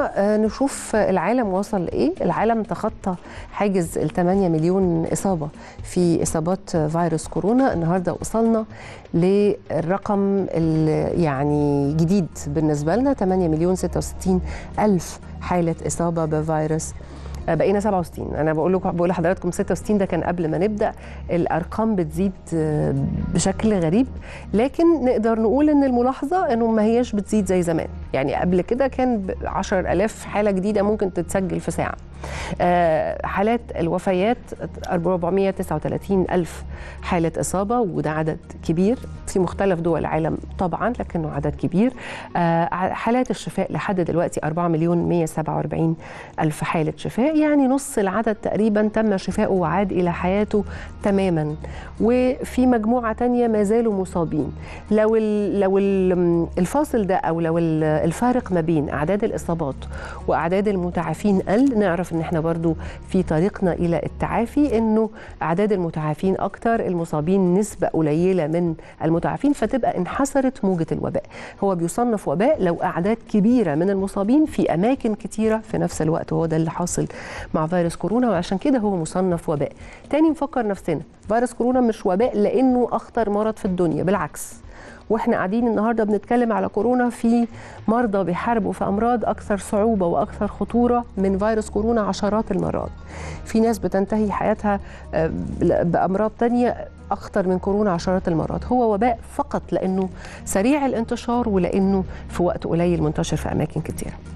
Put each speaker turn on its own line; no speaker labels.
خلونا آه، نشوف العالم وصل لايه العالم تخطى حاجز ال 8 مليون اصابه في اصابات فيروس كورونا النهارده وصلنا للرقم ال- يعني جديد بالنسبه لنا 8 مليون 66 الف حاله اصابه بفيروس آه، بقينا 67 انا بقول لكم بقول لحضراتكم 66 ده كان قبل ما نبدا الارقام بتزيد آه، بشكل غريب لكن نقدر نقول ان الملاحظه انه ما هياش بتزيد زي زمان يعني قبل كده كان ب 10000 حاله جديده ممكن تتسجل في ساعه آه، حالات الوفيات 439 ألف حالة إصابة وده عدد كبير في مختلف دول العالم طبعا لكنه عدد كبير آه، حالات الشفاء لحد دلوقتي 4 مليون 147 ألف حالة شفاء يعني نص العدد تقريبا تم شفائه وعاد إلى حياته تماما وفي مجموعة تانية ما زالوا مصابين لو ال لو ال الفاصل ده أو لو ال- الفارق ما بين أعداد الإصابات وأعداد المتعافين قل نعرف إن إحنا برضو في طريقنا إلى التعافي إنه أعداد المتعافين أكتر المصابين نسبة قليلة من المتعافين فتبقى انحسرت موجة الوباء هو بيصنف وباء لو أعداد كبيرة من المصابين في أماكن كتيرة في نفس الوقت وهو ده اللي حاصل مع فيروس كورونا وعشان كده هو مصنف وباء تاني نفكر نفسنا فيروس كورونا مش وباء لأنه أخطر مرض في الدنيا بالعكس واحنا قاعدين النهارده بنتكلم على كورونا في مرضى بيحاربوا في امراض اكثر صعوبه واكثر خطوره من فيروس كورونا عشرات المرات. في ناس بتنتهي حياتها آه، بامراض تانية اخطر من كورونا عشرات المرات، هو وباء فقط لانه سريع الانتشار ولانه في وقت قليل منتشر في اماكن كتيره.